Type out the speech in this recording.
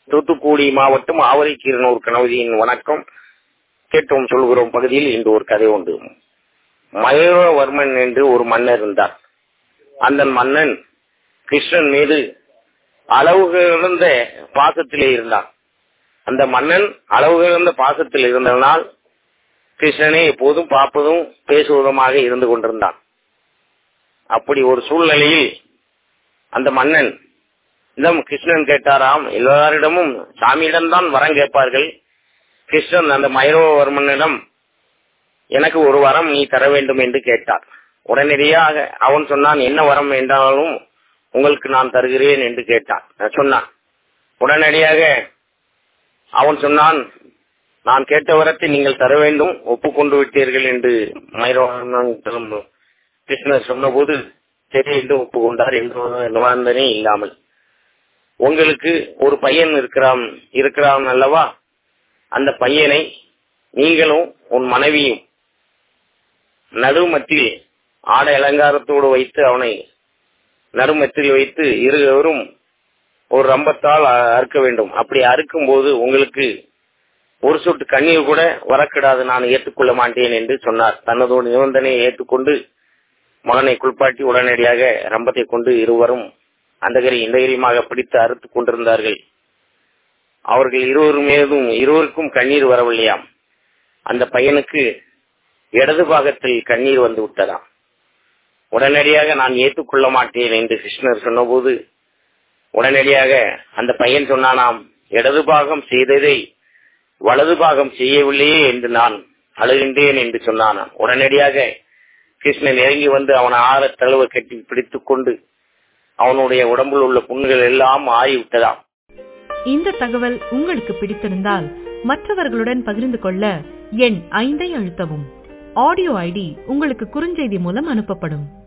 தூத்துக்குடி மாவட்டம் ஆவரைக்கீரனூர் கணவதியின் வணக்கம் கேட்டோம் சொல்கிறோம் பகுதியில் இன்று ஒரு கதை உண்டு மயூரவர்மன் என்று ஒரு மன்னர் இருந்தார் அந்த மன்னன் கிருஷ்ணன் மீது அளவு கிடந்த பாசத்திலே இருந்தான் அந்த மன்னன் அளவு கிடந்த பாசத்தில் இருந்ததனால் கிருஷ்ணனை எப்போதும் பார்ப்பதும் பேசுவதுமாக இருந்து கொண்டிருந்தான் அப்படி ஒரு சூழ்நிலையில் அந்த மன்னன் இந்த கிருஷ்ணன் கேட்டாராம் எல்லாரிடமும் சாமியிடம்தான் வரம் கேட்பார்கள் கிருஷ்ணன் அந்த மயூரவர்மனிடம் எனக்கு ஒரு வரம் நீ தர வேண்டும் என்று கேட்டார் உடனடியாக அவன் சொன்னான் என்ன வரம் என்றாலும் உங்களுக்கு நான் தருகிறேன் என்று கேட்டான் சொன்னான் உடனடியாக அவன் சொன்னான் நான் கேட்ட வரத்தை நீங்கள் தர வேண்டும் ஒப்புக்கொண்டு விட்டீர்கள் என்று மயூரவர்மன் கிருஷ்ணர் சொன்னபோது சரி என்று ஒப்புக்கொண்டார் என்று நிபந்தனை இல்லாமல் உங்களுக்கு ஒரு பையன் இருக்கிறான் இருக்கிறான் அல்லவா அந்த பையனை நீங்களும் உன் மனைவியும் நடுமத்தில் ஆடை அலங்காரத்தோடு வைத்து அவனை நடுமத்தில் வைத்து இருவரும் ஒரு ரம்பத்தால் அறுக்க வேண்டும் அப்படி அறுக்கும் போது உங்களுக்கு ஒரு சொட்டு கண்ணீர் கூட வரக்கூடாது நான் ஏற்றுக்கொள்ள மாட்டேன் என்று சொன்னார் தனது நிபந்தனையை ஏற்றுக்கொண்டு மகனை குளிப்பாட்டி உடனடியாக ரம்பத்தை கொண்டு இருவரும் அந்தகரி இந்தகரியுமாக பிடித்து அறுத்துக் கொண்டிருந்தார்கள் அவர்கள் இருவரும் மீதும் இருவருக்கும் கண்ணீர் வரவில்லையாம் அந்த பையனுக்கு இடது பாகத்தில் கண்ணீர் வந்து விட்டதாம் உடனடியாக நான் ஏற்றுக்கொள்ள மாட்டேன் என்று கிருஷ்ணர் சொன்னபோது உடனடியாக அந்த பையன் சொன்னானாம் இடது பாகம் செய்ததை வலது பாகம் செய்யவில்லையே என்று நான் அழுகின்றேன் என்று சொன்னானாம் உடனடியாக கிருஷ்ணன் இறங்கி வந்து அவனை ஆற தழுவ கட்டி பிடித்துக் கொண்டு அவனுடைய உடம்பில் உள்ள புண்ணுகள் எல்லாம் ஆறிவிட்டதாம் இந்த தகவல் உங்களுக்கு பிடித்திருந்தால் மற்றவர்களுடன் பகிர்ந்து கொள்ள எண் ஐந்தை அழுத்தவும் ஆடியோ ஐடி உங்களுக்கு குறுஞ்செய்தி மூலம் அனுப்பப்படும்